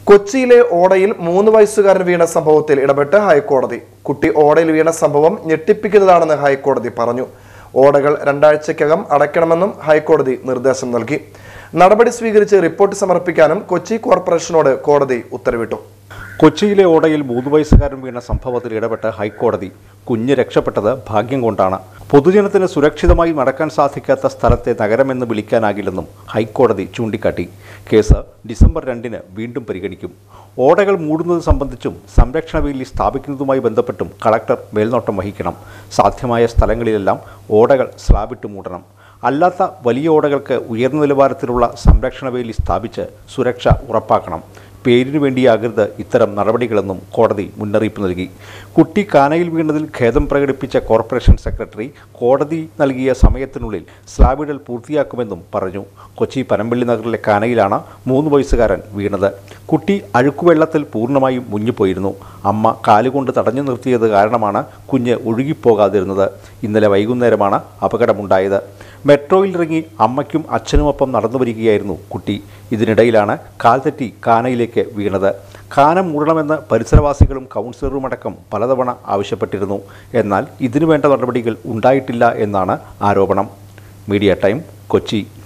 കൊച്ചിയിലെ ഓടയിൽ മൂന്ന് വയസ്സുകാരൻ വീണ സംഭവത്തിൽ ഇടപെട്ട് ഹൈക്കോടതി കുട്ടി ഓടയിൽ വീണ സംഭവം ഞെട്ടിപ്പിക്കുന്നതാണെന്ന് ഹൈക്കോടതി പറഞ്ഞു ഓടകൾ രണ്ടാഴ്ചയ്ക്കകം അടയ്ക്കണമെന്നും ഹൈക്കോടതി നിർദ്ദേശം നൽകി നടപടി സ്വീകരിച്ച് റിപ്പോർട്ട് സമർപ്പിക്കാനും കൊച്ചി കോർപ്പറേഷനോട് കോടതി ഉത്തരവിട്ടു കൊച്ചിയിലെ ഓടയിൽ മൂന്ന് വയസ്സുകാരൻ വീണ സംഭവത്തിൽ ഇടപെട്ട് ഹൈക്കോടതി കുഞ്ഞ് രക്ഷപ്പെട്ടത് ഭാഗ്യം കൊണ്ടാണ് പൊതുജനത്തിന് സുരക്ഷിതമായി നടക്കാൻ സാധിക്കാത്ത സ്ഥലത്തെ നഗരമെന്ന് വിളിക്കാനാകില്ലെന്നും ഹൈക്കോടതി ചൂണ്ടിക്കാട്ടി കേസ് ഡിസംബർ രണ്ടിന് വീണ്ടും പരിഗണിക്കും ഓടകൾ മൂടുന്നത് സംബന്ധിച്ചും സംരക്ഷണ വേലി സ്ഥാപിക്കുന്നതുമായി ബന്ധപ്പെട്ടും കളക്ടർ മേൽനോട്ടം വഹിക്കണം സാധ്യമായ സ്ഥലങ്ങളിലെല്ലാം ഓടകൾ സ്ലാബിട്ട് മൂടണം അല്ലാത്ത വലിയ ഓടകൾക്ക് ഉയർന്ന നിലവാരത്തിലുള്ള സംരക്ഷണ വേലി സ്ഥാപിച്ച് സുരക്ഷ ഉറപ്പാക്കണം പേരിനു വേണ്ടിയാകരുത് ഇത്തരം നടപടികളെന്നും കോടതി മുന്നറിയിപ്പ് നൽകി കുട്ടി കാനയിൽ വീണതിൽ ഖേദം പ്രകടിപ്പിച്ച കോർപ്പറേഷൻ സെക്രട്ടറി കോടതി നൽകിയ സമയത്തിനുള്ളിൽ സ്ലാബിടൽ പൂർത്തിയാക്കുമെന്നും പറഞ്ഞു കൊച്ചി പനമ്പള്ളി നഗറിലെ കാനയിലാണ് മൂന്ന് വയസ്സുകാരൻ വീണത് കുട്ടി അഴുക്കുവെള്ളത്തിൽ പൂർണ്ണമായും മുങ്ങിപ്പോയിരുന്നു അമ്മ കാലുകൊണ്ട് തടഞ്ഞു നിർത്തിയത് കാരണമാണ് കുഞ്ഞ് ഒഴുകിപ്പോകാതിരുന്നത് ഇന്നലെ വൈകുന്നേരമാണ് അപകടമുണ്ടായത് മെട്രോയിൽ ഇറങ്ങി അമ്മയ്ക്കും അച്ഛനുമൊപ്പം നടന്നു വരികയായിരുന്നു കുട്ടി ഇതിനിടയിലാണ് കാൽ തെറ്റി കാനയിലേക്ക് വീണത് കാന മൂടണമെന്ന് പരിസരവാസികളും കൗൺസിലറുമടക്കം പലതവണ ആവശ്യപ്പെട്ടിരുന്നു എന്നാൽ ഇതിനുവേണ്ട നടപടികൾ ഉണ്ടായിട്ടില്ല എന്നാണ് ആരോപണം മീഡിയ ടൈം കൊച്ചി